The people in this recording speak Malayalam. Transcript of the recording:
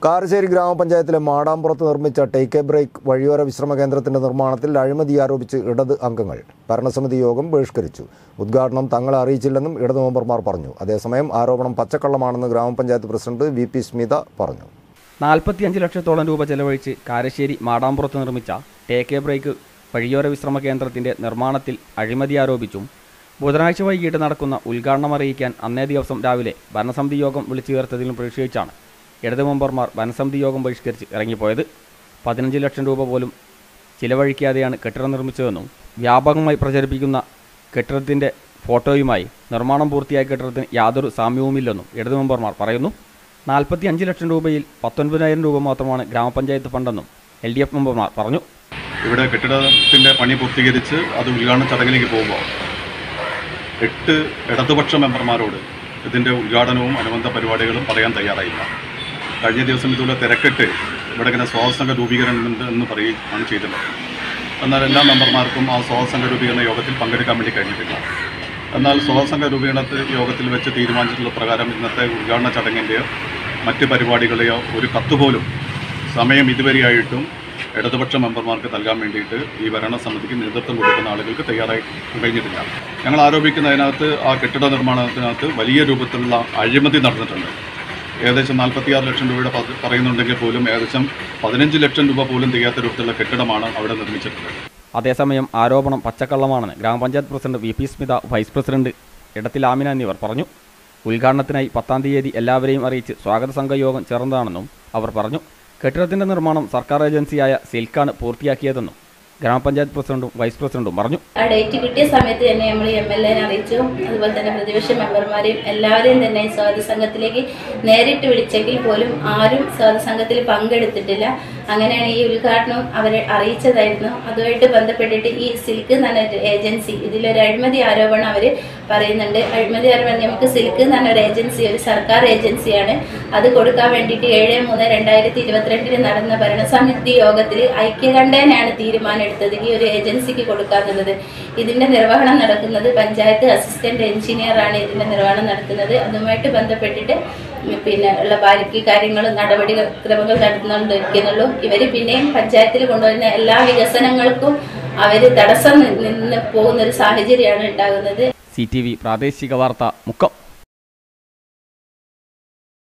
കാരശ്ശേരി ഗ്രാമപഞ്ചായത്തിലെ മാടാമ്പുറത്ത് നിർമ്മിച്ച ടേക്ക് എ ബ്രേക്ക് വഴിയോര വിശ്രമ കേന്ദ്രത്തിന്റെ നിർമ്മാണത്തിൽ അഴിമതി ആരോപിച്ച് ഇടത് അംഗങ്ങൾ ഭരണസമിതി യോഗം ബഹിഷ്കരിച്ചു ഉദ്ഘാടനം തങ്ങളെ അറിയിച്ചില്ലെന്നും ഇടത് മെമ്പർമാർ പറഞ്ഞു അതേസമയം ആരോപണം പച്ചക്കള്ളമാണെന്ന് ഗ്രാമപഞ്ചായത്ത് പ്രസിഡന്റ് വി പി സ്മിത പറഞ്ഞു നാൽപ്പത്തിയഞ്ച് ലക്ഷത്തോളം രൂപ ചെലവഴിച്ച് കാരശ്ശേരി മാടാമ്പുറത്ത് നിർമ്മിച്ച ടേക്ക് എ ബ്രേക്ക് വഴിയോര വിശ്രമ കേന്ദ്രത്തിന്റെ നിർമ്മാണത്തിൽ അഴിമതി ആരോപിച്ചും ബുധനാഴ്ച വൈകിട്ട് നടക്കുന്ന ഉദ്ഘാടനം അറിയിക്കാൻ അന്നേ ദിവസം രാവിലെ ഭരണസമിതി യോഗം വിളിച്ചു ചേർത്തതിലും പ്രതിഷേധിച്ചാണ് ഇടത് മെമ്പർമാർ ഭരണസമിതി യോഗം ബഹിഷ്കരിച്ച് ഇറങ്ങിപ്പോയത് പതിനഞ്ച് ലക്ഷം രൂപ പോലും ചിലവഴിക്കാതെയാണ് കെട്ടിടം നിർമ്മിച്ചതെന്നും വ്യാപകമായി പ്രചരിപ്പിക്കുന്ന കെട്ടിടത്തിന്റെ ഫോട്ടോയുമായി നിർമ്മാണം പൂർത്തിയായ കെട്ടിടത്തിന് യാതൊരു സാമ്യവുമില്ലെന്നും ഇടത് മെമ്പർമാർ പറയുന്നു നാൽപ്പത്തി അഞ്ച് ലക്ഷം രൂപയിൽ പത്തൊൻപതിനായിരം രൂപ മാത്രമാണ് ഗ്രാമപഞ്ചായത്ത് ഫണ്ടെന്നും എൽ ഡി എഫ് മെമ്പർമാർ പറഞ്ഞു ഇവിടെ കെട്ടിടത്തിൻ്റെ പണി പൂർത്തീകരിച്ച് അത് ഉദ്ഘാടന ചടങ്ങിലേക്ക് പോകുമ്പോൾ എട്ട് ഇടതുപക്ഷ മെമ്പർമാരോട് ഇതിൻ്റെ ഉദ്ഘാടനവും അനുബന്ധ പരിപാടികളും പറയാൻ തയ്യാറായില്ല കഴിഞ്ഞ ദിവസം ഇതുപോലെ തിരക്കിട്ട് ഇവിടെ ഇങ്ങനെ സ്വാതസംഘ രൂപീകരണം ഉണ്ട് എന്ന് പറയുകയാണ് ചെയ്തിട്ടുള്ളത് എന്നാൽ എല്ലാ മെമ്പർമാർക്കും ആ സ്വാതസംഘ രൂപീകരണ യോഗത്തിൽ പങ്കെടുക്കാൻ വേണ്ടി കഴിഞ്ഞിട്ടില്ല എന്നാൽ സ്വാതസംഘ രൂപീകരണ യോഗത്തിൽ വെച്ച് തീരുമാനിച്ചിട്ടുള്ള പ്രകാരം ഇന്നത്തെ ഉദ്ഘാടന ചടങ്ങിൻ്റെയോ മറ്റ് പരിപാടികളെയോ ഒരു കത്ത് പോലും സമയം ഇതുവരെയായിട്ടും ഇടതുപക്ഷ മെമ്പർമാർക്ക് നൽകാൻ വേണ്ടിയിട്ട് ഈ ഭരണസമിതിക്ക് നേതൃത്വം കൊടുക്കുന്ന ആളുകൾക്ക് തയ്യാറായി കഴിഞ്ഞിട്ടില്ല ഞങ്ങൾ ആരോപിക്കുന്നതിനകത്ത് ആ കെട്ടിട നിർമ്മാണത്തിനകത്ത് വലിയ രൂപത്തിലുള്ള അഴിമതി നടന്നിട്ടുണ്ട് ഏകദേശം നാൽപ്പത്തിയാറ് ലക്ഷം രൂപയുടെ പ- പറയുന്നുണ്ടെങ്കിൽ പോലും ഏകദേശം പതിനഞ്ച് ലക്ഷം രൂപ പോലും തികയാത്ത രൂപത്തിലുള്ള കെട്ടിടമാണ് അവിടെ നിർമ്മിച്ചിട്ടുള്ളത് അതേസമയം ആരോപണം പച്ചക്കള്ളമാണെന്ന് ഗ്രാമപഞ്ചായത്ത് president V P Smitha vice president ഇടത്തിൽ ആമിന എന്നിവർ പറഞ്ഞു ഉദ്ഘാടനത്തിനായി പത്താം തീയതി എല്ലാവരെയും അറിയിച്ച് സ്വാഗത സംഘ യോഗം ചേർന്നതാണെന്നും അവർ പറഞ്ഞു കെട്ടിടത്തിന്റെ നിർമ്മാണം സർക്കാർ ഏജൻസിയായ സിൽക്കാണ് പൂർത്തിയാക്കിയതെന്നും ഗ്രാമപഞ്ചായത്ത് പ്രസിഡന്റും വൈസ് പ്രസിഡന്റും പറഞ്ഞു ആ ഡേറ്റ് കിട്ടിയ സമയത്ത് തന്നെ നമ്മൾ എം എൽ എനെ അറിയിച്ചു അതുപോലെ തന്നെ പ്രതിപക്ഷ മെമ്പർമാരെയും എല്ലാവരെയും തന്നെ സ്വാഗത സംഘത്തിലേക്ക് നേരിട്ട് വിളിച്ചെങ്കിൽ പോലും ആരും സ്വാഗത സംഘത്തിൽ പങ്കെടുത്തിട്ടില്ല അങ്ങനെയാണ് ഈ ഉദ്ഘാടനം അവരെ അറിയിച്ചതായിരുന്നു അതുമായിട്ട് ബന്ധപ്പെട്ടിട്ട് ഈ സിൽക്ക് എന്ന് പറഞ്ഞ ഒരു ഏജൻസി ഇതിലൊരു അഴിമതി ആരോപണം അവർ പറയുന്നുണ്ട് അഴിമതി ആരോപണം നമുക്ക് സിൽക്ക് എന്ന് പറഞ്ഞ ഒരു ഏജൻസി ഒരു സർക്കാർ ഏജൻസിയാണ് അത് കൊടുക്കാൻ വേണ്ടിയിട്ട് ഏഴ് മൂന്ന് രണ്ടായിരത്തി ഇരുപത്തിരണ്ടിന് നടന്ന ഭരണസമിതി യോഗത്തിൽ ഐക്യകണ്ഠേനയാണ് തീരുമാനം എടുത്തത് ഈ ഒരു ഏജൻസിക്ക് കൊടുക്കാന്നുള്ളത് ഇതിന്റെ നിർവഹണം നടക്കുന്നത് പഞ്ചായത്ത് അസിസ്റ്റന്റ് എഞ്ചിനീയർ ആണ് ഇതിന്റെ നിർവഹണം നടത്തുന്നത് അതുമായിട്ട് ബന്ധപ്പെട്ടിട്ട് പിന്നെ ഉള്ള ബാക്കി കാര്യങ്ങളും നടപടി ക്രമങ്ങൾ നടന്നുകൊണ്ടിരിക്കുന്നുള്ളൂ ഇവര് പിന്നെയും പഞ്ചായത്തിൽ കൊണ്ടുവരുന്ന എല്ലാ വികസനങ്ങൾക്കും അവര് തടസ്സം നിന്ന് പോകുന്ന ഒരു സാഹചര്യമാണ് ഉണ്ടാകുന്നത് സി ടി വി പ്രാദേശിക വാർത്ത മുക്കം